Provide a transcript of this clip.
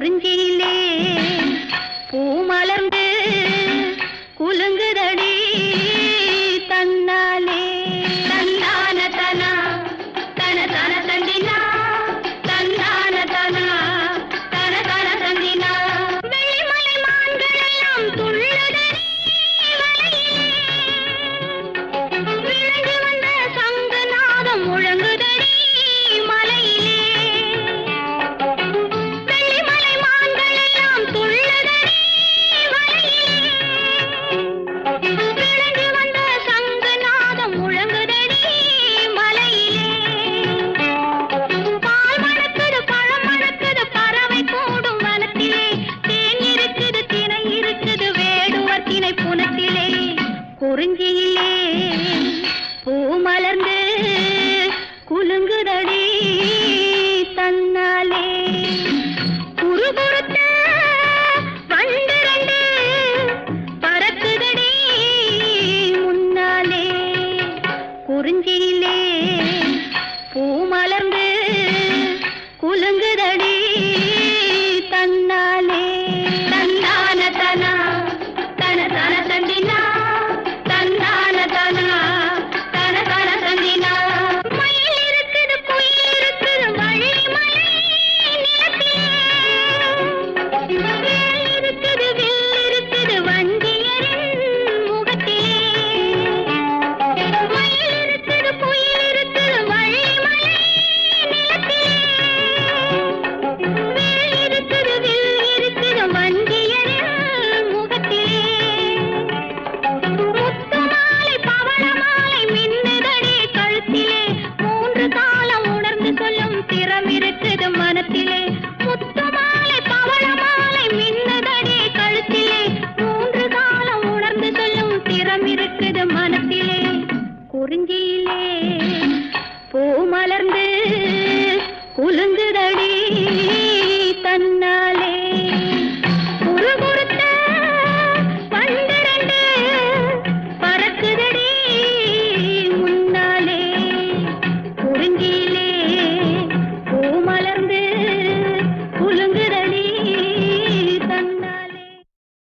குறிஞ்சியிலே பூ மலர்ந்து குலுங்குதடி தன்னாலே தன்னான தனா தன தன தந்தினா தன்னான தனா தன தன தந்தினா வெள்ளிமலை மான்கள் எல்லாம் துள்ளுதடி வலையிலே விழுந்து வந்த சங்குநாதம் முழங்குதடி மலையிலே வெள்ளிமலை மான்கள் எல்லாம் துள்ளுதடி வலையிலே விழுந்து வந்த சங்குநாதம் முழங்குதடி மலையிலே பால் மணக்குது பழம் மணக்குது பறவை கூடும் வனத்திலே தேன் இருக்குது திணை இருக்குது வேடுவர் திணை புனத்திலே குறிஞ்சியிலே பூ மலர்ந்து குலுங்குதடி தன்னாலே குறுகுறுத்த வண்டு ரெண்டு பறக்குதடி முன்னாலே குறிஞ்சியிலே பூ மலர்ந்து குலுங்குதடி தன்னாலே தந்தான தனா தன தன தந்தினா தந்தான தனா தன தன தந்தினா மயில் இருக்குது குயில் இருக்குது வள்ளி மலை நிலத்திலே வேல் இருக்குது வில் இருக்குது வஞ்சியரின் முகத்திலே மயில் இருக்குது குயில் இருக்குது வள்ளி மலை நிலத்திலே வேல் இருக்குது வில் இருக்குது வஞ்சியரின் முகத்திலே முத்து மாலை பவள மாலை மின்னுதடி கழுத்திலே மூன்று காலம் உணர்ந்து சொல்லும் திறம் இருக்குது மனத்திலே முத்து மாலை பவள மாலை மின்னுதடி கழுத்திலே மூன்று காலம் உணர்ந்து சொல்லும் திறம் இருக்குது மனத்திலே குறிஞ்சியிலே